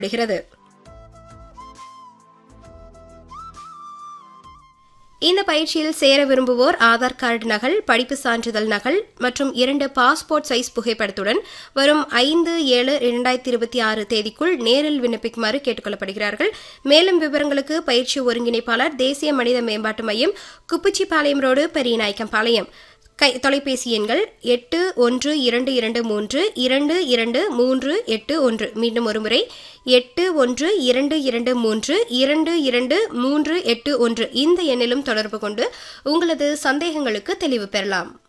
விடுகிறது இந்த பயிற்சியில் சேர விரும்புவோர் ஆதார் கார்டு நகல் படிப்பு சான்றிதழ் நகல் மற்றும் இரண்டு பாஸ்போர்ட் சைஸ் புகைப்படத்துடன் வரும் ஐந்து ஏழு இரண்டாயிரத்தி இருபத்தி ஆறு தேதிக்குள் நேரில் விண்ணப்பிக்குமாறு கேட்டுக் கொள்ளப்படுகிறார்கள் மேலும் விவரங்களுக்கு பயிற்சி ஒருங்கிணைப்பாளர் தேசிய மனித மேம்பாட்டு மையம் குப்புச்சிப்பாளையம் ரோடு பெரியநாயக்கம்பாளையம் கை தொலைபேசி எண்கள் எட்டு ஒன்று இரண்டு இரண்டு மூன்று இரண்டு இரண்டு மூன்று எட்டு ஒன்று மீண்டும் ஒருமுறை எட்டு ஒன்று இரண்டு இரண்டு மூன்று இரண்டு இரண்டு மூன்று எட்டு ஒன்று இந்த எண்ணிலும் தொடர்பு கொண்டு உங்களது சந்தேகங்களுக்கு தெளிவு பெறலாம்